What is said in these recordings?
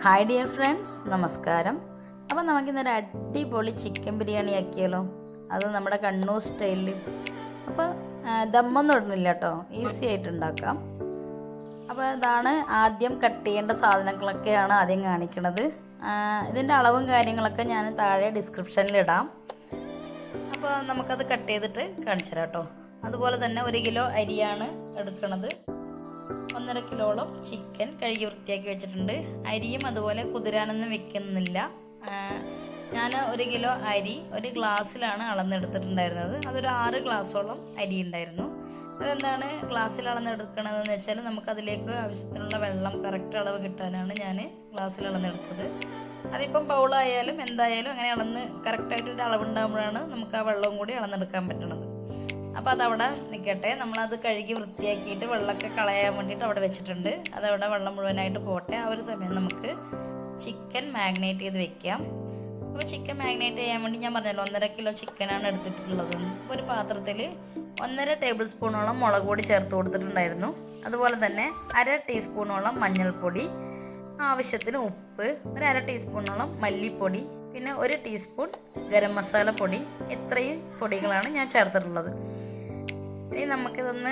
hi dear friends നമസ്കാരം അപ്പോൾ നമുക്കിന്നൊരു അടിപൊളി ചിക്കൻ ബിരിയാണി ആക്കിയാലോ അത് നമ്മുടെ കണ്ണൂർ സ്റ്റൈലിൽ അപ്പോൾ ദമ്മൊന്നും ഇടുന്നില്ല കേട്ടോ ഈസി ആയിട്ട് ഉണ്ടാക്കാം അപ്പോൾ ഇതാണ് ആദ്യം കട്ട് ചെയ്യേണ്ട സാധനങ്ങളൊക്കെയാണ് ആദ്യം കാണിക്കുന്നത് ഇതിൻ്റെ അളവും കാര്യങ്ങളൊക്കെ ഞാൻ താഴെ ഡിസ്ക്രിപ്ഷനിൽ ഇടാം അപ്പോൾ നമുക്കത് കട്ട് ചെയ്തിട്ട് കാണിച്ചു തരാം കേട്ടോ അതുപോലെ തന്നെ ഒരു കിലോ അരിയാണ് എടുക്കുന്നത് ഒന്നര കിലോളം ചിക്കൻ കഴുകി വൃത്തിയാക്കി വെച്ചിട്ടുണ്ട് അരിയും അതുപോലെ കുതിരാനൊന്നും വെക്കുന്നില്ല ഞാൻ ഒരു കിലോ അരി ഒരു ഗ്ലാസ്സിലാണ് അളന്നെടുത്തിട്ടുണ്ടായിരുന്നത് അതൊരു ആറ് ഗ്ലാസ്സോളം അരി ഉണ്ടായിരുന്നു അതെന്താണ് ഗ്ലാസ്സിൽ അളന്നെടുക്കണതെന്ന് വെച്ചാൽ നമുക്കതിലേക്ക് ആവശ്യത്തിനുള്ള വെള്ളം കറക്റ്റ് അളവ് കിട്ടാനാണ് ഞാൻ ഗ്ലാസ്സിൽ അളന്നെടുത്തത് അതിപ്പം ബൗളായാലും എന്തായാലും അങ്ങനെ അളന്ന് കറക്റ്റായിട്ടൊരു അളവുണ്ടാകുമ്പോഴാണ് നമുക്ക് ആ വെള്ളവും കൂടി അളന്നെടുക്കാൻ പറ്റുന്നത് അപ്പോൾ അതവിടെ നിൽക്കട്ടെ നമ്മളത് കഴുകി വൃത്തിയാക്കിയിട്ട് വെള്ളമൊക്കെ കളയാൻ വേണ്ടിയിട്ട് അവിടെ വെച്ചിട്ടുണ്ട് അതവിടെ വെള്ളം മുഴുവനായിട്ട് പോട്ടെ ആ ഒരു സമയം നമുക്ക് ചിക്കൻ മാഗ്നേറ്റ് ചെയ്ത് വെക്കാം അപ്പോൾ ചിക്കൻ മാഗ്നേറ്റ് ചെയ്യാൻ വേണ്ടി ഞാൻ പറഞ്ഞല്ലോ ഒന്നര കിലോ ചിക്കനാണ് എടുത്തിട്ടുള്ളത് ഒരു പാത്രത്തിൽ ഒന്നര ടേബിൾ സ്പൂണോളം മുളക് പൊടി ചേർത്ത് കൊടുത്തിട്ടുണ്ടായിരുന്നു അതുപോലെ തന്നെ അര ടീസ്പൂണോളം മഞ്ഞൾപ്പൊടി ആവശ്യത്തിന് ഉപ്പ് ഒരു അര ടീസ്പൂണോളം മല്ലിപ്പൊടി പിന്നെ ഒരു ടീസ്പൂൺ ഗരം മസാല പൊടി ഇത്രയും പൊടികളാണ് ഞാൻ ചേർത്തിട്ടുള്ളത് ഇനി നമുക്കിതൊന്ന്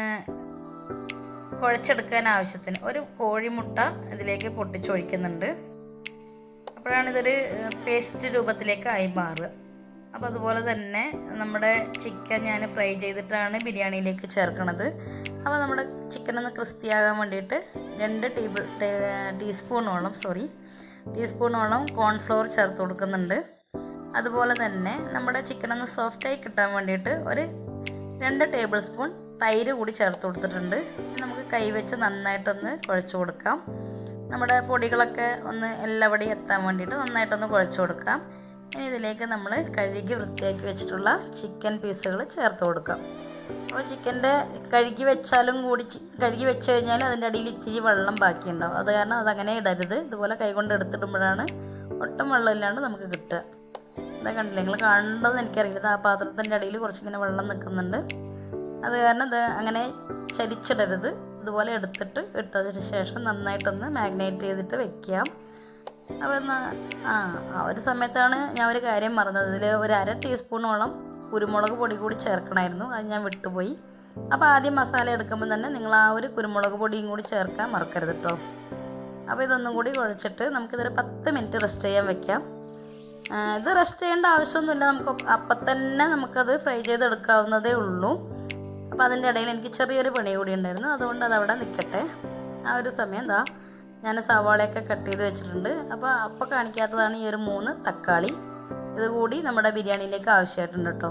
കുഴച്ചെടുക്കാൻ ആവശ്യത്തിന് ഒരു കോഴിമുട്ട ഇതിലേക്ക് പൊട്ടിച്ചൊഴിക്കുന്നുണ്ട് അപ്പോഴാണ് ഇതൊരു പേസ്റ്റ് രൂപത്തിലേക്ക് ആയി മാറുക അപ്പോൾ അതുപോലെ തന്നെ നമ്മുടെ ചിക്കൻ ഞാൻ ഫ്രൈ ചെയ്തിട്ടാണ് ബിരിയാണിയിലേക്ക് ചേർക്കണത് അപ്പോൾ നമ്മുടെ ചിക്കൻ ഒന്ന് ക്രിസ്പി ആകാൻ വേണ്ടിയിട്ട് രണ്ട് ടേബിൾ ടീസ്പൂണോളം സോറി ടീസ്പൂണോളം കോൺഫ്ലോർ ചേർത്ത് കൊടുക്കുന്നുണ്ട് അതുപോലെ തന്നെ നമ്മുടെ ചിക്കൻ ഒന്ന് സോഫ്റ്റായി കിട്ടാൻ വേണ്ടിയിട്ട് ഒരു രണ്ട് ടേബിൾ സ്പൂൺ തൈര് കൂടി ചേർത്ത് കൊടുത്തിട്ടുണ്ട് നമുക്ക് കൈവച്ച് നന്നായിട്ടൊന്ന് കുഴച്ച് കൊടുക്കാം നമ്മുടെ പൊടികളൊക്കെ ഒന്ന് എല്ലാവിടെയും എത്താൻ വേണ്ടിയിട്ട് നന്നായിട്ടൊന്ന് കുഴച്ച് കൊടുക്കാം ഇനി ഇതിലേക്ക് നമ്മൾ കഴുകി വൃത്തിയാക്കി വെച്ചിട്ടുള്ള ചിക്കൻ പീസുകൾ ചേർത്ത് കൊടുക്കാം അപ്പോൾ ചിക്കൻ്റെ കഴുകി വെച്ചാലും കൂടി കഴുകി വെച്ച് കഴിഞ്ഞാൽ അതിൻ്റെ അടിയിൽ ഇത്തിരി വെള്ളം ബാക്കിയുണ്ടാവും അത് കാരണം അതങ്ങനെ ഇടരുത് ഇതുപോലെ കൈകൊണ്ട് എടുത്തിടുമ്പോഴാണ് ഒട്ടും വെള്ളമില്ലാണ്ട് നമുക്ക് കിട്ടുക അതാ കണ്ടില്ല നിങ്ങൾ കാണുന്നുണ്ടോയെന്ന് എനിക്കറിയില്ല ആ പാത്രത്തിൻ്റെ അടിയിൽ കുറച്ചിങ്ങനെ വെള്ളം നിൽക്കുന്നുണ്ട് അത് കാരണം ഇത് അങ്ങനെ ചരിച്ചിടരുത് ഇതുപോലെ എടുത്തിട്ട് ഇട്ടതിന് ശേഷം നന്നായിട്ടൊന്ന് മാഗ്നേറ്റ് ചെയ്തിട്ട് വെക്കാം അപ്പോൾ ആ ആ ഒരു സമയത്താണ് ഞാൻ ഒരു കാര്യം മറന്നത് ഇതിൽ ഒരു അര ടീസ്പൂണോളം കുരുമുളക് പൊടി കൂടി ചേർക്കണമായിരുന്നു അത് ഞാൻ വിട്ടുപോയി അപ്പോൾ ആദ്യം മസാല എടുക്കുമ്പോൾ തന്നെ നിങ്ങൾ ആ ഒരു കുരുമുളക് പൊടിയും കൂടി ചേർക്കാൻ മറക്കരുത് കേട്ടോ അപ്പോൾ ഇതൊന്നും കൂടി കുഴച്ചിട്ട് നമുക്കിതൊരു പത്ത് മിനിറ്റ് റെസ്റ്റ് ചെയ്യാൻ വെക്കാം ഇത് റെസ്റ്റ് ചെയ്യേണ്ട ആവശ്യമൊന്നുമില്ല നമുക്ക് അപ്പം തന്നെ നമുക്കത് ഫ്രൈ ചെയ്തെടുക്കാവുന്നതേ ഉള്ളൂ അപ്പോൾ അതിൻ്റെ ഇടയിൽ എനിക്ക് ചെറിയൊരു പണി കൂടി ഉണ്ടായിരുന്നു അതുകൊണ്ട് അതവിടെ നിൽക്കട്ടെ ആ ഒരു സമയം എന്താ ഞാൻ സവാളയൊക്കെ കട്ട് ചെയ്ത് വെച്ചിട്ടുണ്ട് അപ്പോൾ അപ്പം കാണിക്കാത്തതാണ് ഈ ഒരു മൂന്ന് തക്കാളി ഇത് കൂടി നമ്മുടെ ബിരിയാണിയിലേക്ക് ആവശ്യമായിട്ടുണ്ട് കേട്ടോ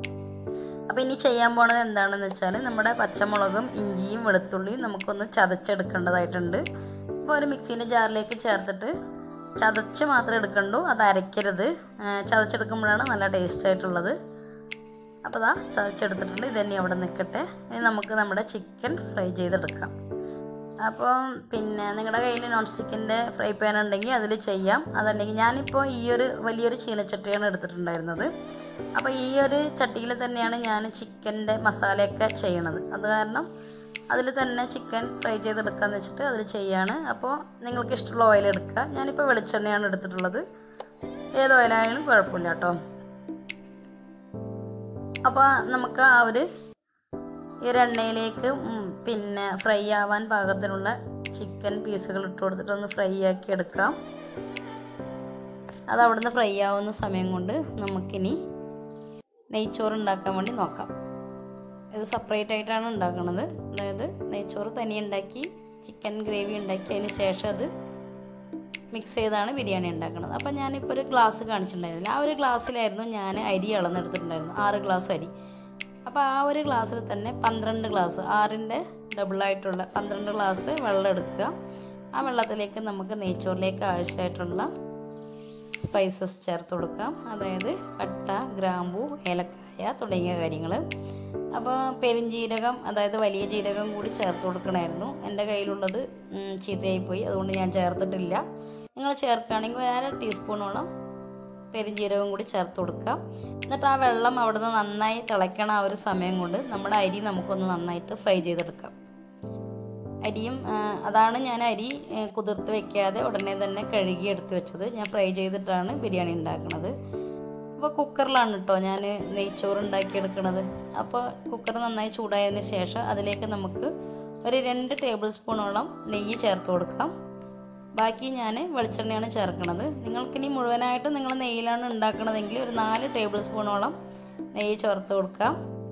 അപ്പോൾ ഇനി ചെയ്യാൻ പോണത് എന്താണെന്ന് വെച്ചാൽ നമ്മുടെ പച്ചമുളകും ഇഞ്ചിയും വെളുത്തുള്ളിയും നമുക്കൊന്ന് ചതച്ചെടുക്കേണ്ടതായിട്ടുണ്ട് അപ്പോൾ ഒരു മിക്സീൻ്റെ ജാറിലേക്ക് ചേർത്തിട്ട് ചതച്ച് മാത്രമേ എടുക്കണ്ടൂ അത് അരയ്ക്കരുത് ചതച്ചെടുക്കുമ്പോഴാണ് നല്ല ടേസ്റ്റ് ആയിട്ടുള്ളത് അപ്പോൾ അതാ ചതച്ചെടുത്തിട്ടുണ്ട് ഇതന്നെ അവിടെ നിൽക്കട്ടെ ഇനി നമുക്ക് നമ്മുടെ ചിക്കൻ ഫ്രൈ ചെയ്തെടുക്കാം അപ്പോൾ പിന്നെ നിങ്ങളുടെ കയ്യിൽ നോൺ സ്റ്റിക്കിൻ്റെ ഫ്രൈ പാൻ ഉണ്ടെങ്കിൽ അതിൽ ചെയ്യാം അതല്ലെങ്കിൽ ഞാനിപ്പോൾ ഈ ഒരു വലിയൊരു ചീനച്ചട്ടിയാണ് എടുത്തിട്ടുണ്ടായിരുന്നത് അപ്പോൾ ഈ ഒരു ചട്ടിയിൽ തന്നെയാണ് ഞാൻ ചിക്കൻ്റെ മസാലയൊക്കെ ചെയ്യണത് അത് കാരണം അതിൽ തന്നെ ചിക്കൻ ഫ്രൈ ചെയ്തെടുക്കാന്ന് വെച്ചിട്ട് അതിൽ ചെയ്യാണ് അപ്പോൾ നിങ്ങൾക്ക് ഇഷ്ടമുള്ള ഓയിൽ എടുക്കുക ഞാനിപ്പോൾ വെളിച്ചെണ്ണയാണ് എടുത്തിട്ടുള്ളത് ഏത് ഓയിലായാലും കുഴപ്പമില്ല കേട്ടോ അപ്പോൾ നമുക്ക് ആ ഒരു ഈ ഒരു എണ്ണയിലേക്ക് പിന്നെ ഫ്രൈ ആവാൻ പാകത്തിനുള്ള ചിക്കൻ പീസുകൾ ഇട്ട് കൊടുത്തിട്ട് ഒന്ന് ഫ്രൈ ആക്കി എടുക്കാം അത് അവിടുന്ന് ഫ്രൈ ആവുന്ന സമയം കൊണ്ട് നമുക്കിനി നെയ്ച്ചോറ് ഉണ്ടാക്കാൻ വേണ്ടി നോക്കാം ഇത് സെപ്പറേറ്റ് ആയിട്ടാണ് ഉണ്ടാക്കുന്നത് അതായത് നെയ്ച്ചോറ് തനിയെ ഉണ്ടാക്കി ചിക്കൻ ഗ്രേവി ഉണ്ടാക്കി അതിന് ശേഷം അത് മിക്സ് ചെയ്താണ് ബിരിയാണി ഉണ്ടാക്കുന്നത് അപ്പോൾ ഞാനിപ്പോൾ ഒരു ഗ്ലാസ് കാണിച്ചിട്ടുണ്ടായിരുന്നില്ല ആ ഒരു ഗ്ലാസ്സിലായിരുന്നു ഞാൻ അരി അളന്നെടുത്തിട്ടുണ്ടായിരുന്നു ആറ് ഗ്ലാസ് അരി അപ്പോൾ ആ ഒരു ഗ്ലാസ്സിൽ തന്നെ പന്ത്രണ്ട് ഗ്ലാസ് ആറിൻ്റെ ഡബിളായിട്ടുള്ള പന്ത്രണ്ട് ഗ്ലാസ് വെള്ളം എടുക്കുക ആ വെള്ളത്തിലേക്ക് നമുക്ക് നെയ്ച്ചോറിലേക്ക് ആവശ്യമായിട്ടുള്ള സ്പൈസസ് ചേർത്ത് കൊടുക്കാം അതായത് പട്ട ഗ്രാമ്പു ഏലക്കായ തുടങ്ങിയ കാര്യങ്ങൾ അപ്പോൾ പെരിഞ്ജീരകം അതായത് വലിയ ജീരകം കൂടി ചേർത്ത് കൊടുക്കണമായിരുന്നു എൻ്റെ കയ്യിലുള്ളത് ചീത്തയായിപ്പോയി അതുകൊണ്ട് ഞാൻ ചേർത്തിട്ടില്ല നിങ്ങൾ ചേർക്കുകയാണെങ്കിൽ ഒരു അര ടീസ്പൂണോളം പെരിഞ്ജീരകം കൂടി ചേർത്ത് കൊടുക്കുക എന്നിട്ട് ആ വെള്ളം അവിടുന്ന് നന്നായി തിളയ്ക്കണ ആ ഒരു സമയം കൊണ്ട് നമ്മുടെ അരി നമുക്കൊന്ന് നന്നായിട്ട് ഫ്രൈ ചെയ്തെടുക്കാം അരിയും ആ, അതാണ് ഞാൻ അരി ഏ, കുതിർത്ത് വെക്കാതെ ഉടനെ തന്നെ കഴുകി എടുത്ത് വെച്ചത് ഞാൻ ഫ്രൈ ചെയ്തിട്ടാണ് ബിരിയാണി ഉണ്ടാക്കുന്നത് അപ്പോൾ കുക്കറിലാണ് കേട്ടോ ഞാൻ നെയ്ച്ചോറ് ഉണ്ടാക്കിയെടുക്കുന്നത് അപ്പോൾ കുക്കർ നന്നായി ചൂടായതിന് ശേഷം അതിലേക്ക് നമുക്ക് ഒരു രണ്ട് ടേബിൾ സ്പൂണോളം നെയ്യ് ചേർത്ത് കൊടുക്കാം ബാക്കി ഞാൻ വെളിച്ചെണ്ണയാണ് ചേർക്കുന്നത് നിങ്ങൾക്കിനി മുഴുവനായിട്ട് നിങ്ങൾ നെയ്യിലാണ് ഉണ്ടാക്കണതെങ്കിൽ ഒരു നാല് ടേബിൾ സ്പൂണോളം നെയ്യ് ചേർത്ത് കൊടുക്കാം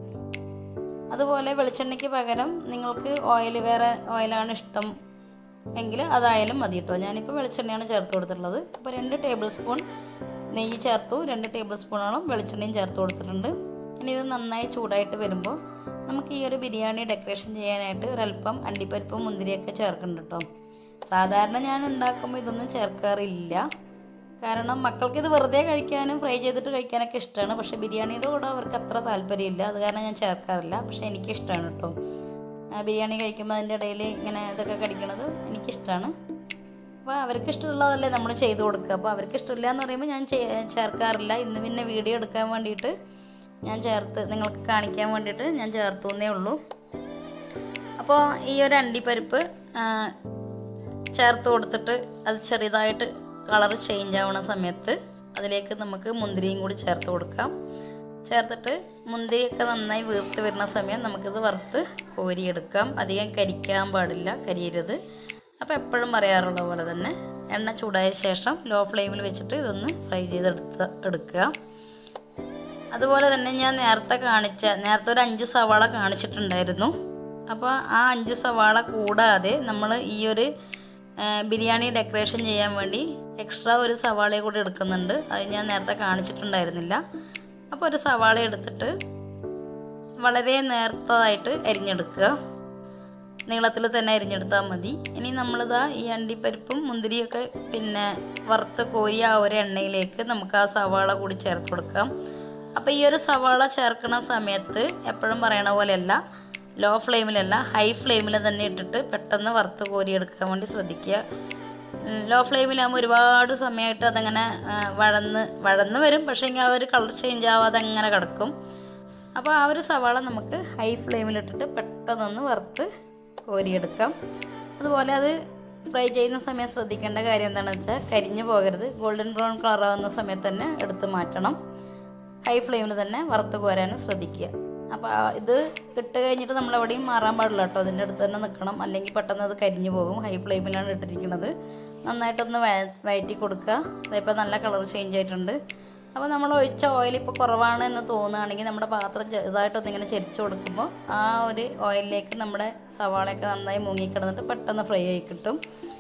അതുപോലെ വെളിച്ചെണ്ണയ്ക്ക് പകരം നിങ്ങൾക്ക് ഓയിൽ വേറെ ഓയിലാണ് ഇഷ്ടം എങ്കിൽ അതായാലും മതി കേട്ടോ ഞാനിപ്പോൾ വെളിച്ചെണ്ണയാണ് ചേർത്ത് കൊടുത്തിട്ടുള്ളത് അപ്പോൾ രണ്ട് ടേബിൾ സ്പൂൺ നെയ്യ് ചേർത്തു രണ്ട് ടേബിൾ സ്പൂണോളം വെളിച്ചെണ്ണയും ചേർത്ത് കൊടുത്തിട്ടുണ്ട് ഇനി ഇത് നന്നായി ചൂടായിട്ട് വരുമ്പോൾ നമുക്ക് ഈ ഒരു ബിരിയാണി ഡെക്കറേഷൻ ചെയ്യാനായിട്ട് ഒരല്പം അണ്ടിപ്പരിപ്പും മുന്തിരിയൊക്കെ ചേർക്കുന്നുണ്ട് കേട്ടോ സാധാരണ ഞാൻ ഉണ്ടാക്കുമ്പോൾ ഇതൊന്നും ചേർക്കാറില്ല കാരണം മക്കൾക്ക് ഇത് വെറുതെ കഴിക്കാനും ഫ്രൈ ചെയ്തിട്ട് കഴിക്കാനൊക്കെ ഇഷ്ടമാണ് പക്ഷേ ബിരിയാണിയുടെ കൂടെ അവർക്ക് അത്ര താല്പര്യമില്ല അത് കാരണം ഞാൻ ചേർക്കാറില്ല പക്ഷേ എനിക്കിഷ്ടമാണ് കേട്ടോ ആ, ബിരിയാണി കഴിക്കുമ്പോൾ അതിൻ്റെ ഇടയിൽ ഇങ്ങനെ ഇതൊക്കെ കടിക്കണത് എനിക്കിഷ്ടമാണ് അപ്പോൾ അവർക്ക് ഇഷ്ടമുള്ളതല്ലേ നമ്മൾ ചെയ്ത് കൊടുക്കുക അപ്പോൾ അവർക്ക് ഇഷ്ടമില്ല എന്ന് പറയുമ്പോൾ ഞാൻ ചേ- ചേർക്കാറില്ല ഇന്ന് പിന്നെ വീഡിയോ എടുക്കാൻ വേണ്ടിയിട്ട് ഞാൻ ചേർത്ത് നിങ്ങൾക്ക് കാണിക്കാൻ വേണ്ടിയിട്ട് ഞാൻ ചേർത്തു എന്നേ ഉള്ളൂ അപ്പോൾ ഈ ഒരു അണ്ടിപ്പരിപ്പ് ആ, ചേർത്ത് കൊടുത്തിട്ട് അത് ചെറിയതായിട്ട് കളർ ചേഞ്ച് ആവുന്ന സമയത്ത് അതിലേക്ക് നമുക്ക് മുന്തിരിയും കൂടി ചേർത്ത് കൊടുക്കാം ചേർത്തിട്ട് മുന്തിരിയൊക്കെ നന്നായി വീർത്ത് വരുന്ന സമയം നമുക്കിത് വറുത്ത് കോരിയെടുക്കാം അധികം കരിക്കാൻ പാടില്ല കരിയരുത് അപ്പോൾ എപ്പോഴും പറയാറുള്ള പോലെ തന്നെ എണ്ണ ചൂടായ ശേഷം ലോ ഫ്ലെയിമിൽ വെച്ചിട്ട് ഇതൊന്ന് ഫ്രൈ ചെയ്തെടുത്ത് എടുക്കുക അതുപോലെ തന്നെ ഞാൻ നേരത്തെ കാണിച്ച നേരത്തെ ഒരു അഞ്ച് സവാള കാണിച്ചിട്ടുണ്ടായിരുന്നു അപ്പോൾ ആ അഞ്ച് സവാള കൂടാതെ നമ്മൾ ഈ ഒരു ആ, ബിരിയാണി ഡെക്കറേഷൻ ചെയ്യാൻ വേണ്ടി എക്സ്ട്രാ ഒരു സവാളയെ കൂടി എടുക്കുന്നുണ്ട് അത് ഞാൻ നേരത്തെ കാണിച്ചിട്ടുണ്ടായിരുന്നില്ല അപ്പോൾ ഒരു സവാള എടുത്തിട്ട് വളരെ നേർത്തതായിട്ട് അരിഞ്ഞെടുക്കുക നീളത്തിൽ തന്നെ അരിഞ്ഞെടുത്താൽ മതി ഇനി നമ്മളിതാ ഈ അണ്ടിപ്പരിപ്പും മുന്തിരിയൊക്കെ പിന്നെ വറുത്ത് കോരി ആ ഒരു എണ്ണയിലേക്ക് നമുക്ക് ആ സവാള കൂടി ചേർത്ത് കൊടുക്കാം അപ്പോൾ ഈ ഒരു സവാള ചേർക്കുന്ന സമയത്ത് എപ്പോഴും പറയണ പോലെയല്ല ലോ ഫ്ലെയിമിലല്ല ഹൈ ഫ്ലെയിമിൽ തന്നെ ഇട്ടിട്ട് പെട്ടെന്ന് വറുത്ത് കോരി എടുക്കാൻ വേണ്ടി ശ്രദ്ധിക്കുക ലോ ഫ്ലെയിമിലാകുമ്പോൾ ഒരുപാട് സമയമായിട്ട് അതങ്ങനെ ആ, വഴന്ന് വഴന്ന് വരും പക്ഷേ ആ ഒരു കളർ ചേഞ്ച് ആവാതെ അങ്ങനെ കിടക്കും അപ്പോൾ ആ ഒരു സവാള നമുക്ക് ഹൈ ഫ്ലെയിമിലിട്ടിട്ട് പെട്ടെന്നൊന്ന് വറുത്ത് കോരിയെടുക്കാം അതുപോലെ അത് ഫ്രൈ ചെയ്യുന്ന സമയം ശ്രദ്ധിക്കേണ്ട കാര്യം എന്താണെന്ന് വെച്ചാൽ കരിഞ്ഞു പോകരുത് ഗോൾഡൻ ബ്രൗൺ കളർ ആവുന്ന സമയത്ത് തന്നെ എടുത്ത് മാറ്റണം ഹൈ ഫ്ലെയിമിൽ തന്നെ വറുത്ത് കോരാനും ശ്രദ്ധിക്കുക അപ്പോൾ ആ ഇത് ഇട്ട് കഴിഞ്ഞിട്ട് നമ്മൾ എവിടെയും മാറാൻ പാടില്ല കേട്ടോ അതിൻ്റെ അടുത്ത് തന്നെ നിൽക്കണം അല്ലെങ്കിൽ പെട്ടെന്ന് അത് കരിഞ്ഞു പോകും ഹൈ ഫ്ലെയിമിലാണ് ഇട്ടിരിക്കുന്നത് നന്നായിട്ടൊന്ന് വയ- വയറ്റി കൊടുക്കുക അതിപ്പോൾ നല്ല കളർ ചേഞ്ച് ആയിട്ടുണ്ട് അപ്പോൾ നമ്മൾ ഒഴിച്ച ഓയിൽ ഇപ്പോൾ കുറവാണ് എന്ന് തോന്നുകയാണെങ്കിൽ നമ്മുടെ പാത്രം ചെറുതായിട്ടൊന്ന് ഇങ്ങനെ ചെരിച്ച് കൊടുക്കുമ്പോൾ ആ ഒരു ഓയിലിലേക്ക് നമ്മുടെ സവാളയൊക്കെ നന്നായി മുങ്ങിക്കിടന്നിട്ട് പെട്ടെന്ന് ഫ്രൈ ആയി കിട്ടും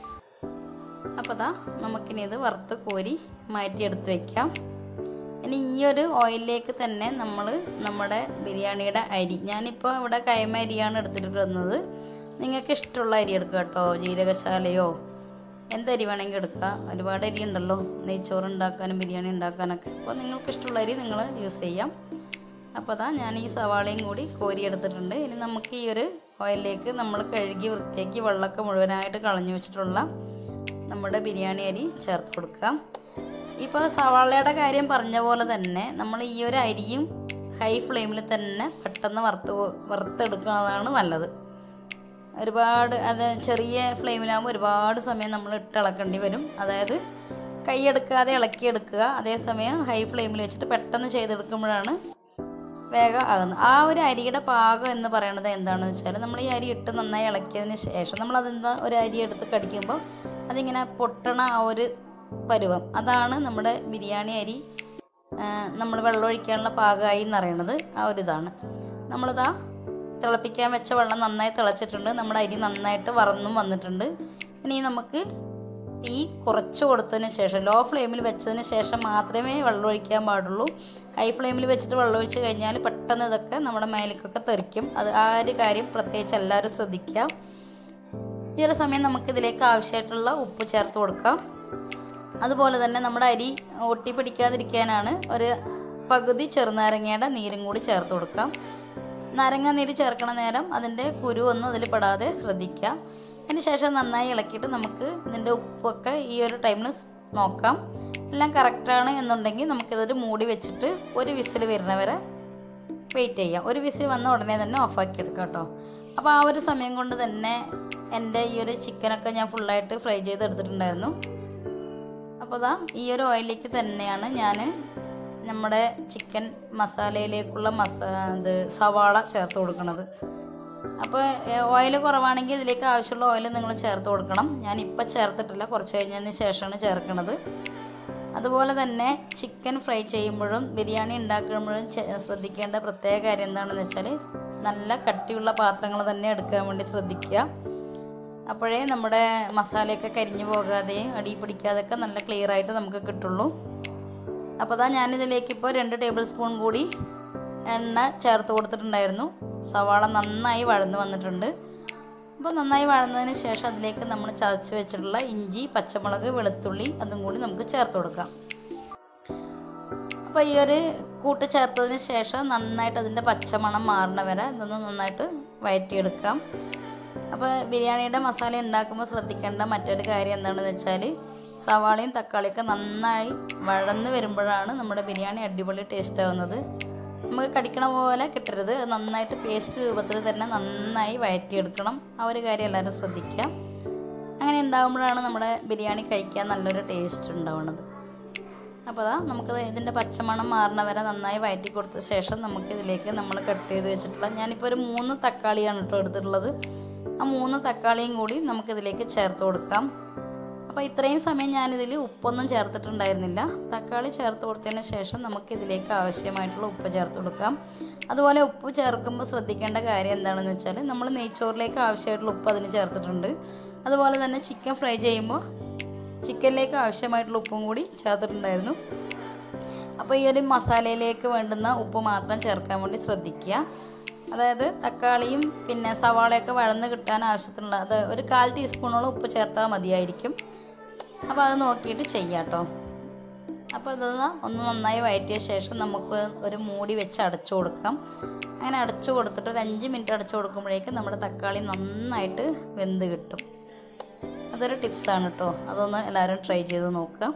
അപ്പോൾ ദാ നമുക്കിനി ഇത് വറുത്ത് കോരി മാറ്റിയെടുത്ത് വെക്കാം ഇനി ഈ ഒരു ഓയിലിലേക്ക് തന്നെ നമ്മൾ നമ്മുടെ ബിരിയാണിയുടെ അരി ഞാനിപ്പോൾ ഇവിടെ കൈമ അരിയാണ് എടുത്തിരിക്കുന്നത് നിങ്ങൾക്ക് ഇഷ്ടമുള്ള അരി എടുക്കുക കേട്ടോ ജീരകശാലയോ എന്തരി വേണമെങ്കിൽ എടുക്കുക ഒരുപാട് അരി ഉണ്ടല്ലോ നെയ്ച്ചോറ് ഉണ്ടാക്കാനും ബിരിയാണി ഉണ്ടാക്കാനൊക്കെ അപ്പോൾ നിങ്ങൾക്ക് ഇഷ്ടമുള്ള അരി നിങ്ങൾ യൂസ് ചെയ്യാം അപ്പോൾ അതാ ഞാൻ ഈ സവാളയും കൂടി കോരി എടുത്തിട്ടുണ്ട് ഇനി നമുക്ക് ഈ ഒരു ഓയിലിലേക്ക് നമ്മൾ കഴുകി വൃത്തിയാക്കി വെള്ളമൊക്കെ മുഴുവനായിട്ട് കളഞ്ഞു വെച്ചിട്ടുള്ള നമ്മുടെ ബിരിയാണി അരി ചേർത്ത് കൊടുക്കാം ഇപ്പോൾ സവാളയുടെ കാര്യം പറഞ്ഞ പോലെ തന്നെ നമ്മൾ ഈ ഒരു അരിയും ഹൈ ഫ്ലെയിമിൽ തന്നെ പെട്ടെന്ന് വറുത്ത് കൊ- വറുത്തെടുക്കുന്നതാണ് നല്ലത് ഒരുപാട് അത് ചെറിയ ഫ്ലെയിമിലാകുമ്പോൾ ഒരുപാട് സമയം നമ്മൾ ഇട്ട് ഇളക്കേണ്ടി വരും അതായത് കൈയെടുക്കാതെ ഇളക്കിയെടുക്കുക അതേസമയം ഹൈ ഫ്ലെയിമിൽ വെച്ചിട്ട് പെട്ടെന്ന് ചെയ്തെടുക്കുമ്പോഴാണ് വേഗം ആകുന്നത് ആ ഒരു അരിയുടെ പാകം എന്ന് പറയുന്നത് എന്താണെന്ന് വെച്ചാൽ നമ്മൾ ഈ അരി ഇട്ട് നന്നായി ഇളക്കിയതിന് ശേഷം നമ്മൾ അതെന്താ ഒരു അരി എടുത്ത് കടിക്കുമ്പോൾ അതിങ്ങനെ പൊട്ടണ ആ ഒരു പരുവം അതാണ് നമ്മുടെ ബിരിയാണി അരി നമ്മൾ വെള്ളമൊഴിക്കാനുള്ള പാകമായി എന്നറിയണത് ആ ഒരു ഇതാണ് നമ്മളിതാ തിളപ്പിക്കാൻ വെച്ച വെള്ളം നന്നായി തിളച്ചിട്ടുണ്ട് നമ്മുടെ അരി നന്നായിട്ട് വറന്നും വന്നിട്ടുണ്ട് ഇനി നമുക്ക് തീ കുറച്ച് കൊടുത്തതിന് ശേഷം ലോ ഫ്ലെയിമിൽ വെച്ചതിന് ശേഷം മാത്രമേ വെള്ളം ഒഴിക്കാൻ പാടുള്ളൂ ഹൈ ഫ്ലെയിമിൽ വെച്ചിട്ട് വെള്ളം ഒഴിച്ച് കഴിഞ്ഞാൽ പെട്ടെന്ന് ഇതൊക്കെ നമ്മുടെ മേലേക്കൊക്കെ തെറിക്കും അത് ആ ഒരു കാര്യം പ്രത്യേകിച്ച് എല്ലാവരും ശ്രദ്ധിക്കുക ഈ ഒരു സമയം നമുക്കിതിലേക്ക് ആവശ്യമായിട്ടുള്ള ഉപ്പ് ചേർത്ത് കൊടുക്കാം അതുപോലെ തന്നെ നമ്മുടെ അരി ഒട്ടി പിടിക്കാതിരിക്കാനാണ് ഒരു പകുതി ചെറുനാരങ്ങയുടെ നീരും കൂടി ചേർത്ത് കൊടുക്കാം നാരങ്ങ നീര് ചേർക്കണ നേരം അതിൻ്റെ കുരു ഒന്നും അതിൽ പെടാതെ ശ്രദ്ധിക്കുക അതിന് ശേഷം നന്നായി ഇളക്കിയിട്ട് നമുക്ക് ഇതിൻ്റെ ഉപ്പൊക്കെ ഈ ഒരു ടൈമിൽ നോക്കാം എല്ലാം കറക്റ്റാണ് എന്നുണ്ടെങ്കിൽ നമുക്കിതൊരു മൂടി വെച്ചിട്ട് ഒരു വിസിൽ വരുന്നവരെ വെയിറ്റ് ചെയ്യാം ഒരു വിസിൽ വന്ന ഉടനെ തന്നെ ഓഫാക്കി എടുക്കാം കേട്ടോ അപ്പോൾ ആ ഒരു സമയം കൊണ്ട് തന്നെ എൻ്റെ ഈ ഒരു ചിക്കനൊക്കെ ഞാൻ ഫുള്ളായിട്ട് ഫ്രൈ ചെയ്ത് എടുത്തിട്ടുണ്ടായിരുന്നു അപ്പോൾ ദാ ഈ ഒരു ഓയിലിലേക്ക് തന്നെയാണ് ഞാൻ നമ്മുടെ ചിക്കൻ മസാലയിലേക്കുള്ള മസാ ഇത് സവാള ചേർത്ത് കൊടുക്കുന്നത് അപ്പോൾ ഓയിൽ കുറവാണെങ്കിൽ ഇതിലേക്ക് ആവശ്യമുള്ള ഓയിൽ നിങ്ങൾ ചേർത്ത് കൊടുക്കണം ഞാൻ ഇപ്പം ചേർത്തിട്ടില്ല കുറച്ച് കഴിഞ്ഞതിന് ശേഷമാണ് ചേർക്കുന്നത് അതുപോലെ തന്നെ ചിക്കൻ ഫ്രൈ ചെയ്യുമ്പോഴും ബിരിയാണി ഉണ്ടാക്കുമ്പോഴും ചെ- ശ്രദ്ധിക്കേണ്ട പ്രത്യേക കാര്യം എന്താണെന്ന് വെച്ചാൽ നല്ല കട്ടിയുള്ള പാത്രങ്ങൾ തന്നെ എടുക്കാൻ വേണ്ടി ശ്രദ്ധിക്കുക അപ്പോഴേ നമ്മുടെ മസാലയൊക്കെ കരിഞ്ഞു പോകാതെയും അടി പിടിക്കാതെയൊക്കെ നല്ല ക്ലിയർ ആയിട്ട് നമുക്ക് കിട്ടുള്ളൂ അപ്പോൾ അതാ ഞാനിതിലേക്ക് ഇപ്പോൾ രണ്ട് ടേബിൾ സ്പൂൺ കൂടി എണ്ണ ചേർത്ത് കൊടുത്തിട്ടുണ്ടായിരുന്നു സവാള നന്നായി വഴന്ന് വന്നിട്ടുണ്ട് അപ്പോൾ നന്നായി വഴന്നതിന് ശേഷം അതിലേക്ക് നമ്മൾ ചതച്ച് വെച്ചിട്ടുള്ള ഇഞ്ചി പച്ചമുളക് വെളുത്തുള്ളി അതും കൂടി നമുക്ക് ചേർത്ത് കൊടുക്കാം അപ്പോൾ ഈ ഒരു കൂട്ട് ചേർത്തതിന് ശേഷം നന്നായിട്ട് അതിൻ്റെ പച്ചമണം മാറണ വരെ ഇതൊന്ന് നന്നായിട്ട് വഴറ്റിയെടുക്കാം അപ്പോൾ ബിരിയാണിയുടെ മസാല ഉണ്ടാക്കുമ്പോൾ ശ്രദ്ധിക്കേണ്ട മറ്റൊരു കാര്യം എന്താണെന്ന് വെച്ചാൽ സവാളയും തക്കാളിയൊക്കെ നന്നായി വഴന്ന് വരുമ്പോഴാണ് നമ്മുടെ ബിരിയാണി അടിപൊളി ടേസ്റ്റ് ആവുന്നത് നമുക്ക് കടിക്കണ പോലെ കിട്ടരുത് അത് നന്നായിട്ട് പേസ്റ്റ് രൂപത്തിൽ തന്നെ നന്നായി വഴറ്റിയെടുക്കണം ആ ഒരു കാര്യം എല്ലാവരും ശ്രദ്ധിക്കുക അങ്ങനെ ഉണ്ടാകുമ്പോഴാണ് നമ്മുടെ ബിരിയാണി കഴിക്കാൻ നല്ലൊരു ടേസ്റ്റ് ഉണ്ടാവുന്നത് അപ്പോൾ അതാ നമുക്ക് ഇതിൻ്റെ പച്ചമണം മാറണ വരെ നന്നായി വഴറ്റി കൊടുത്ത ശേഷം നമുക്ക് ഇതിലേക്ക് നമ്മൾ കട്ട് ചെയ്ത് വെച്ചിട്ടുള്ള ഞാനിപ്പോൾ ഒരു മൂന്ന് തക്കാളിയാണ് കേട്ടോ എടുത്തിട്ടുള്ളത് ആ മൂന്ന് തക്കാളിയും കൂടി നമുക്കിതിലേക്ക് ചേർത്ത് കൊടുക്കാം അപ്പോൾ ഇത്രയും സമയം ഞാനിതിൽ ഉപ്പൊന്നും ചേർത്തിട്ടുണ്ടായിരുന്നില്ല തക്കാളി ചേർത്ത് കൊടുത്തതിന് ശേഷം നമുക്കിതിലേക്ക് ആവശ്യമായിട്ടുള്ള ഉപ്പ് ചേർത്ത് കൊടുക്കാം അതുപോലെ ഉപ്പ് ചേർക്കുമ്പോൾ ശ്രദ്ധിക്കേണ്ട കാര്യം എന്താണെന്ന് വെച്ചാൽ നമ്മൾ നെയ്ച്ചോറിലേക്ക് ആവശ്യമായിട്ടുള്ള ഉപ്പ് അതിന് ചേർത്തിട്ടുണ്ട് അതുപോലെ തന്നെ ചിക്കൻ ഫ്രൈ ചെയ്യുമ്പോൾ ചിക്കനിലേക്ക് ആവശ്യമായിട്ടുള്ള ഉപ്പും കൂടി ചേർത്തിട്ടുണ്ടായിരുന്നു അപ്പോൾ ഈ ഒരു മസാലയിലേക്ക് വേണ്ടുന്ന ഉപ്പ് മാത്രം ചേർക്കാൻ വേണ്ടി ശ്രദ്ധിക്കുക അതായത് തക്കാളിയും പിന്നെ സവാളയൊക്കെ വഴന്ന് കിട്ടാൻ ആവശ്യത്തിനുള്ള അത് ഒരു കാൽ ടീസ്പൂണോളം ഉപ്പ് ചേർത്താൽ മതിയായിരിക്കും അപ്പോൾ അത് നോക്കിയിട്ട് ചെയ്യാം കേട്ടോ അപ്പോൾ ഇത് ഒന്ന് നന്നായി വഴറ്റിയ ശേഷം നമുക്ക് ഒരു മൂടി വെച്ച് അടച്ചു കൊടുക്കാം അങ്ങനെ അടച്ചു കൊടുത്തിട്ട് ഒരു അഞ്ച് മിനിറ്റ് അടച്ചു കൊടുക്കുമ്പോഴേക്കും നമ്മുടെ തക്കാളി നന്നായിട്ട് വെന്ത് കിട്ടും അതൊരു ടിപ്സാണ് കേട്ടോ അതൊന്ന് എല്ലാവരും ട്രൈ ചെയ്ത് നോക്കുക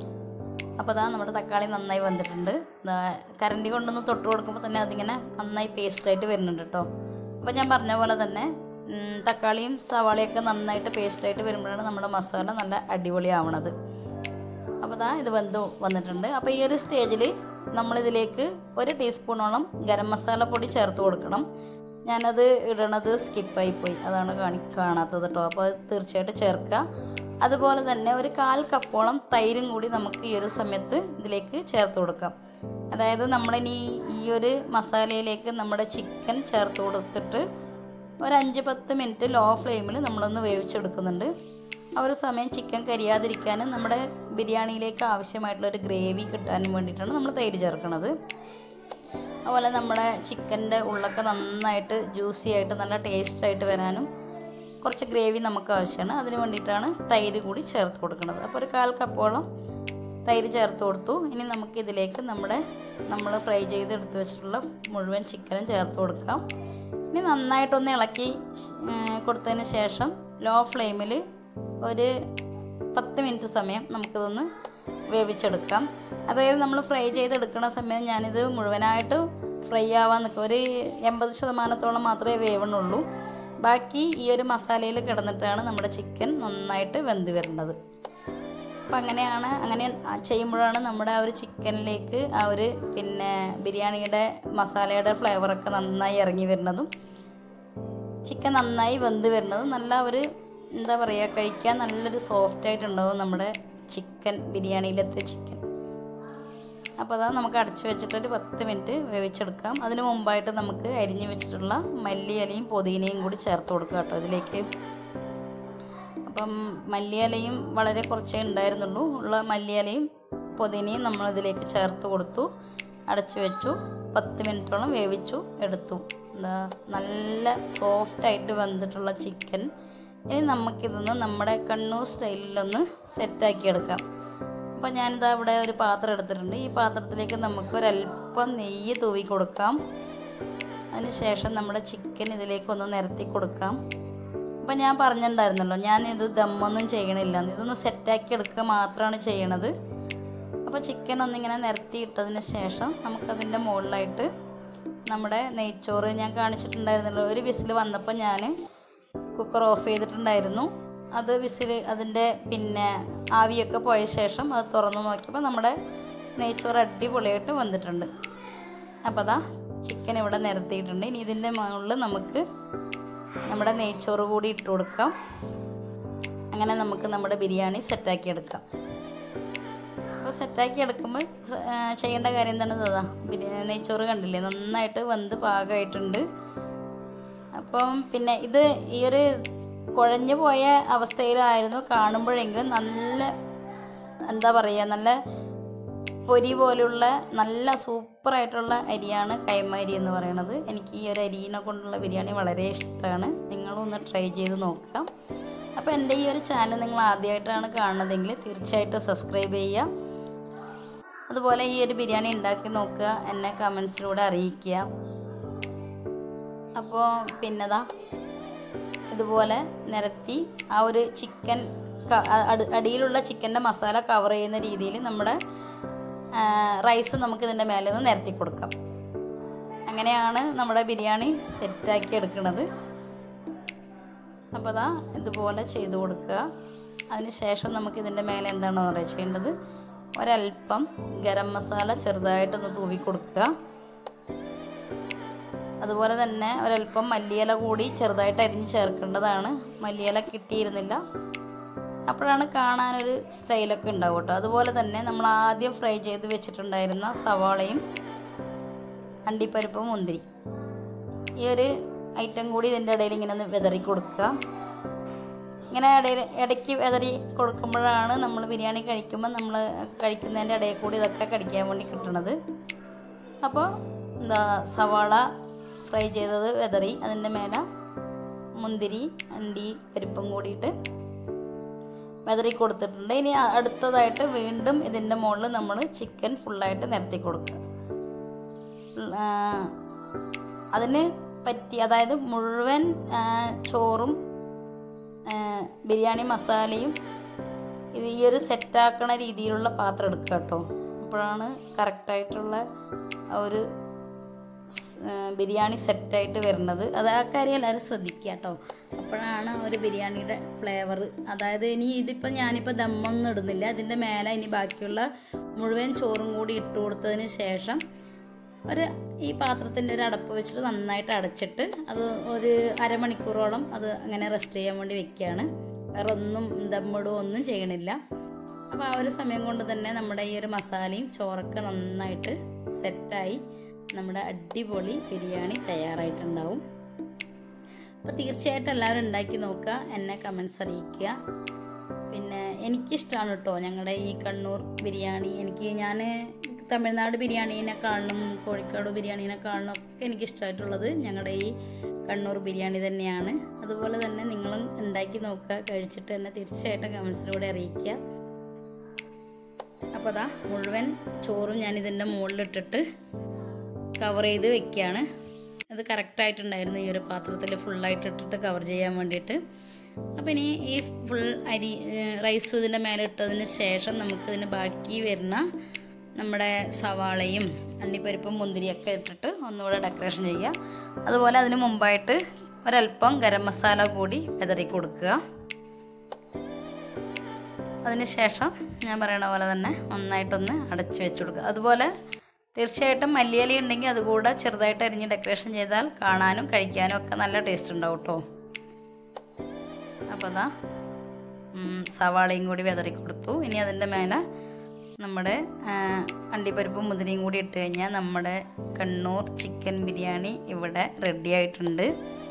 അപ്പോൾ അതാ നമ്മുടെ തക്കാളി നന്നായി വന്നിട്ടുണ്ട് ദാ കരണ്ടി കൊണ്ടൊന്ന് തൊട്ട് കൊടുക്കുമ്പോൾ തന്നെ അതിങ്ങനെ നന്നായി പേസ്റ്റായിട്ട് വരുന്നുണ്ട് കേട്ടോ അപ്പോൾ ഞാൻ പറഞ്ഞ പോലെ തന്നെ ഉം, തക്കാളിയും സവാളയൊക്കെ നന്നായിട്ട് പേസ്റ്റായിട്ട് വരുമ്പോഴാണ് നമ്മുടെ മസാല നല്ല അടിപൊളിയാവണത് അപ്പോൾ ദാ ഇത് വെന്ത് വന്നിട്ടുണ്ട് അപ്പോൾ ഈ ഒരു സ്റ്റേജിൽ നമ്മളിതിലേക്ക് ഒരു ടീസ്പൂണോളം ഗരം മസാല പൊടി ചേർത്ത് കൊടുക്കണം ഞാനത് ഇടണത് സ്കിപ്പായി പോയി അതാണ് കാണി കാണാത്തത് കേട്ടോ അപ്പോൾ അത് തീർച്ചയായിട്ടും ചേർക്കുക അതുപോലെ തന്നെ ഒരു കാൽ കപ്പോളം തൈരും കൂടി നമുക്ക് ഈ ഒരു സമയത്ത് ഇതിലേക്ക് ചേർത്ത് കൊടുക്കാം അതായത് നമ്മളിനി ഈ ഒരു മസാലയിലേക്ക് നമ്മുടെ ചിക്കൻ ചേർത്ത് കൊടുത്തിട്ട് ഒരു അഞ്ച് പത്ത് മിനിറ്റ് ലോ ഫ്ലെയിമിൽ നമ്മളൊന്ന് വേവിച്ചെടുക്കുന്നുണ്ട് ആ ഒരു സമയം ചിക്കൻ കരിയാതിരിക്കാനും നമ്മുടെ ബിരിയാണിയിലേക്ക് ആവശ്യമായിട്ടുള്ള ഒരു ഗ്രേവി കിട്ടാനും വേണ്ടിയിട്ടാണ് നമ്മൾ തൈര് ചേർക്കുന്നത് അതുപോലെ നമ്മുടെ ചിക്കൻ്റെ ഉള്ളൊക്കെ നന്നായിട്ട് ജ്യൂസി ആയിട്ട് നല്ല ടേസ്റ്റ് ആയിട്ട് വരാനും കുറച്ച് ഗ്രേവി നമുക്ക് ആവശ്യമാണ് അതിന് വേണ്ടിയിട്ടാണ് തൈര് കൂടി ചേർത്ത് കൊടുക്കുന്നത് അപ്പോൾ ഒരു കാൽ കപ്പോളം തൈര് ചേർത്ത് കൊടുത്തു ഇനി നമുക്ക് ഇതിലേക്ക് നമ്മുടെ നമ്മൾ ഫ്രൈ ചെയ്ത് എടുത്ത് വെച്ചിട്ടുള്ള മുഴുവൻ ചിക്കനും ചേർത്ത് കൊടുക്കാം ഇനി നന്നായിട്ടൊന്ന് ഇളക്കി ഉം, കൊടുത്തതിന് ശേഷം ലോ ഫ്ലെയിമിൽ ഒരു പത്ത് മിനിറ്റ് സമയം നമുക്കിതൊന്ന് വേവിച്ചെടുക്കാം അതായത് നമ്മൾ ഫ്രൈ ചെയ്തെടുക്കുന്ന സമയം ഞാനിത് മുഴുവനായിട്ട് ഫ്രൈ ആവാൻ നിൽക്കും ഒരു എൺപത് ശതമാനത്തോളം മാത്രമേ വേവണുള്ളൂ ബാക്കി ഈ ഒരു മസാലയിൽ കിടന്നിട്ടാണ് നമ്മുടെ ചിക്കൻ നന്നായിട്ട് വെന്ത് വരുന്നത് അപ്പം അങ്ങനെയാണ് അങ്ങനെ ചെയ്യുമ്പോഴാണ് നമ്മുടെ ആ ഒരു ചിക്കനിലേക്ക് ആ ഒരു പിന്നെ ബിരിയാണിയുടെ മസാലയുടെ ഫ്ലേവറൊക്കെ നന്നായി ഇറങ്ങി വരുന്നതും ചിക്കൻ നന്നായി വെന്ത് വരുന്നതും നല്ല ഒരു എന്താ പറയുക കഴിക്കാൻ നല്ലൊരു സോഫ്റ്റ് ആയിട്ടുണ്ടാവും നമ്മുടെ ചിക്കൻ ബിരിയാണിയിലത്തെ ചിക്കൻ അപ്പോൾ അതാ നമുക്ക് അടച്ചു വെച്ചിട്ടൊരു പത്ത് മിനിറ്റ് വേവിച്ചെടുക്കാം അതിന് മുമ്പായിട്ട് നമുക്ക് അരിഞ്ഞു വെച്ചിട്ടുള്ള മല്ലിയിലയും പുതിനയും കൂടി ചേർത്ത് കൊടുക്കുക കേട്ടോ ഇതിലേക്ക് അപ്പം മല്ലിയിലയും വളരെ കുറച്ചേ ഉണ്ടായിരുന്നുള്ളൂ ഉള്ള മല്ലിയിലയും പുതിനയും നമ്മളിതിലേക്ക് ചേർത്ത് കൊടുത്തു അടച്ചു വെച്ചു പത്ത് മിനിറ്റോളം വേവിച്ചു എടുത്തു എന്താ നല്ല സോഫ്റ്റായിട്ട് വെന്തിട്ടുള്ള ചിക്കൻ ഇനി നമുക്കിതൊന്ന് നമ്മുടെ കണ്ണൂർ സ്റ്റൈലിലൊന്ന് സെറ്റാക്കി എടുക്കാം അപ്പോൾ ഞാനിതാ ഇവിടെ ഒരു പാത്രം എടുത്തിട്ടുണ്ട് ഈ പാത്രത്തിലേക്ക് നമുക്ക് ഒരല്പം നെയ്യ് തൂവി കൊടുക്കാം അതിനുശേഷം നമ്മുടെ ചിക്കൻ ഇതിലേക്കൊന്ന് നിരത്തി കൊടുക്കാം അപ്പം ഞാൻ പറഞ്ഞിട്ടുണ്ടായിരുന്നല്ലോ ഞാൻ ഇത് ദമ്മൊന്നും ചെയ്യണില്ല ഇതൊന്ന് സെറ്റാക്കി എടുക്കുക മാത്രമാണ് ചെയ്യണത് അപ്പോൾ ചിക്കൻ ഒന്നിങ്ങനെ നിരത്തിയിട്ടതിന് ശേഷം നമുക്കതിൻ്റെ മുകളിലായിട്ട് നമ്മുടെ നെയ്ച്ചോറ് ഞാൻ കാണിച്ചിട്ടുണ്ടായിരുന്നല്ലോ ഒരു വിസിൽ വന്നപ്പോൾ ഞാൻ കുക്കർ ഓഫ് ചെയ്തിട്ടുണ്ടായിരുന്നു അത് വിസിൽ അതിൻ്റെ പിന്നെ ആവിയൊക്കെ പോയ ശേഷം അത് തുറന്ന് നോക്കിയപ്പോൾ നമ്മുടെ നെയ്ച്ചോറ് അടിപൊളിയായിട്ട് വന്നിട്ടുണ്ട് അപ്പോൾ അതാ ചിക്കൻ ഇവിടെ നിരത്തിയിട്ടുണ്ട് ഇനി ഇതിൻ്റെ മുകളിൽ നമുക്ക് നമ്മുടെ നെയ്ച്ചോറ് കൂടി ഇട്ട് കൊടുക്കാം അങ്ങനെ നമുക്ക് നമ്മുടെ ബിരിയാണി സെറ്റാക്കി എടുക്കാം അപ്പോൾ സെറ്റാക്കി എടുക്കുമ്പോൾ സ- ആ, ചെയ്യേണ്ട കാര്യം എന്താണ് അതാ ബിരിയാണി നെയ്ച്ചോറ് കണ്ടില്ലേ നന്നായിട്ട് വെന്ത് പാകമായിട്ടുണ്ട് അപ്പം പിന്നെ ഇത് ഈ ഒരു കുഴഞ്ഞു പോയ അവസ്ഥയിലായിരുന്നു കാണുമ്പോഴെങ്കിലും നല്ല എന്താ പറയുക നല്ല പൊരി പോലുള്ള നല്ല സൂപ്പറായിട്ടുള്ള അരിയാണ് കൈമ അരി എന്ന് പറയുന്നത് എനിക്ക് ഈ ഒരു അരിനെ കൊണ്ടുള്ള ബിരിയാണി വളരെ ഇഷ്ടമാണ് നിങ്ങളും ഒന്ന് ട്രൈ ചെയ്ത് നോക്കുക അപ്പോൾ എൻ്റെ ഈ ഒരു ചാനൽ നിങ്ങൾ ആദ്യമായിട്ടാണ് കാണുന്നതെങ്കിൽ തീർച്ചയായിട്ടും സബ്സ്ക്രൈബ് ചെയ്യുക അതുപോലെ ഈ ഒരു ബിരിയാണി ഉണ്ടാക്കി നോക്കുക എന്നെ കമൻസിലൂടെ അറിയിക്കുക അപ്പോൾ പിന്നെതാ ഇതുപോലെ നിരത്തി ആ ഒരു ചിക്കൻ ക- അ- അടി- അടിയിലുള്ള ചിക്കൻ്റെ മസാല കവർ ചെയ്യുന്ന രീതിയിൽ നമ്മുടെ ആ, റൈസ് നമുക്ക് ഇതിൻ്റെ മേലെ നിന്ന് നിരത്തി കൊടുക്കാം അങ്ങനെയാണ് നമ്മുടെ ബിരിയാണി സെറ്റാക്കി എടുക്കുന്നത് അപ്പോൾ അതാ ഇതുപോലെ ചെയ്ത് കൊടുക്കുക അതിന് ശേഷം നമുക്ക് ഇതിൻ്റെ മേലെ എന്താണെന്ന് പറയുക ചെയ്യേണ്ടത് ഒരല്പം ഗരം മസാല ചെറുതായിട്ടൊന്ന് തൂവി കൊടുക്കുക അതുപോലെ തന്നെ ഒരല്പം മല്ലിയില കൂടി ചെറുതായിട്ട് അരിഞ്ഞ് ചേർക്കേണ്ടതാണ് മല്ലിയില കിട്ടിയിരുന്നില്ല അപ്പോഴാണ് കാണാനൊരു സ്റ്റൈലൊക്കെ ഉണ്ടാവും കേട്ടോ അതുപോലെ തന്നെ നമ്മൾ ആദ്യം ഫ്രൈ ചെയ്ത് വെച്ചിട്ടുണ്ടായിരുന്ന സവാളയും അണ്ടിപ്പരിപ്പും മുന്തിരി ഈ ഒരു ഐറ്റം കൂടി ഇതിൻ്റെ ഇടയിൽ ഇങ്ങനെ ഒന്ന് വിതറി കൊടുക്കുക ഇങ്ങനെ ഇടയിൽ ഇടയ്ക്ക് വിതറി കൊടുക്കുമ്പോഴാണ് നമ്മൾ ബിരിയാണി കഴിക്കുമ്പോൾ നമ്മൾ കഴിക്കുന്നതിൻ്റെ ഇടയിൽ കൂടി ഇതൊക്കെ കടിക്കാൻ വേണ്ടി കിട്ടുന്നത് അപ്പോൾ എന്താ സവാള ഫ്രൈ ചെയ്തത് വിതറി അതിൻ്റെ മേലെ മുന്തിരി അണ്ടി പരിപ്പും കൂടിയിട്ട് വിതറി കൊടുത്തിട്ടുണ്ട് ഇനി അ- അടുത്തതായിട്ട് വീണ്ടും ഇതിൻ്റെ മുകളിൽ നമ്മൾ ചിക്കൻ ഫുള്ളായിട്ട് നിരത്തി കൊടുക്കുക ഉൾ- ആ, അതിന് പറ്റി അതായത് മുഴുവൻ ആ, ചോറും ആ, ബിരിയാണി മസാലയും ഇത് ഈ ഒരു സെറ്റാക്കണ രീതിയിലുള്ള പാത്രം എടുക്കുക കേട്ടോ അപ്പോഴാണ് കറക്റ്റായിട്ടുള്ള ആ ഒരു സ്- ആ, ബിരിയാണി സെറ്റായിട്ട് വരുന്നത് അത് ആ കാര്യം എല്ലാവരും ശ്രദ്ധിക്കുക കേട്ടോ അപ്പോഴാണ് ഒരു ബിരിയാണിയുടെ ഫ്ലേവർ അതായത് ഇനി ഇതിപ്പോൾ ഞാനിപ്പോൾ ദമ്മൊന്നും ഇടുന്നില്ല ഇതിൻ്റെ മേലെ ഇനി ബാക്കിയുള്ള മുഴുവൻ ചോറും കൂടി ഇട്ട് കൊടുത്തതിന് ശേഷം ഒരു ഈ പാത്രത്തിൻ്റെ ഒരു അടപ്പ് വെച്ചിട്ട് നന്നായിട്ട് അടച്ചിട്ട് അത് ഒരു അരമണിക്കൂറോളം അത് അങ്ങനെ റെസ്റ്റ് ചെയ്യാൻ വേണ്ടി വെക്കുകയാണ് വേറെ ഒന്നും ദമ്മിടുകയോ ഒന്നും ചെയ്യണില്ല അപ്പോൾ ആ ഒരു സമയം കൊണ്ട് തന്നെ നമ്മുടെ ഈ ഒരു മസാലയും ചോറൊക്കെ നന്നായിട്ട് സെറ്റായി നമ്മുടെ അടിപൊളി ബിരിയാണി തയ്യാറായിട്ടുണ്ടാവും അപ്പോൾ തീർച്ചയായിട്ടും എല്ലാവരും ഉണ്ടാക്കി നോക്കുക എന്നെ കമൻസ് അറിയിക്കുക പിന്നെ എനിക്കിഷ്ടമാണ് കേട്ടോ ഞങ്ങളുടെ ഈ കണ്ണൂർ ബിരിയാണി എനിക്ക് ഞാൻ തമിഴ്നാട് ബിരിയാണീനെക്കാളിലും കോഴിക്കോട് ബിരിയാണീനെക്കാളിലും ഒക്കെ എനിക്കിഷ്ടമായിട്ടുള്ളത് ഞങ്ങളുടെ ഈ കണ്ണൂർ ബിരിയാണി തന്നെയാണ് അതുപോലെ തന്നെ നിങ്ങളും ഉണ്ടാക്കി നോക്കുക കഴിച്ചിട്ട് തന്നെ തീർച്ചയായിട്ടും കമൻസിലൂടെ അറിയിക്കുക അപ്പോൾ അതാ മുഴുവൻ ചോറും ഞാൻ ഇതിൻ്റെ മുകളിലിട്ടിട്ട് കവർ ചെയ്ത് വെക്കുകയാണ് അത് കറക്റ്റായിട്ടുണ്ടായിരുന്നു ഈ ഒരു പാത്രത്തിൽ ഫുള്ളായിട്ട് ഇട്ടിട്ട് കവർ ചെയ്യാൻ വേണ്ടിയിട്ട് അപ്പോൾ ഇനി ഈ ഫുൾ അരി റൈസ് ഇതിൻ്റെ മേലെ ഇട്ടതിന് ശേഷം നമുക്കിതിന് ബാക്കി വരുന്ന നമ്മുടെ സവാളയും അണ്ടിപ്പരിപ്പും മുന്തിരിയൊക്കെ ഇട്ടിട്ട് ഒന്നുകൂടെ ഡെക്കറേഷൻ ചെയ്യുക അതുപോലെ അതിന് മുമ്പായിട്ട് ഒരല്പം ഗരം മസാല കൂടി വിതറി കൊടുക്കുക അതിന് ശേഷം ഞാൻ പറയണ പോലെ തന്നെ നന്നായിട്ടൊന്ന് അടച്ച് വെച്ച് കൊടുക്കുക അതുപോലെ തീർച്ചയായിട്ടും മല്ലിയില ഉണ്ടെങ്കിൽ അതുകൂടെ ചെറുതായിട്ട് അരിഞ്ഞ് ഡെക്കറേഷൻ ചെയ്താൽ കാണാനും കഴിക്കാനും ഒക്കെ നല്ല ടേസ്റ്റ് ഉണ്ടാവും കേട്ടോ അപ്പോൾ അതാ ഉം, സവാളയും കൂടി വിതറി കൊടുത്തു ഇനി അതിൻ്റെ മേലെ നമ്മുടെ ആ, അണ്ടിപ്പരിപ്പും മുതിരയും കൂടി ഇട്ട് കഴിഞ്ഞാൽ നമ്മുടെ കണ്ണൂർ ചിക്കൻ ബിരിയാണി ഇവിടെ റെഡി ആയിട്ടുണ്ട്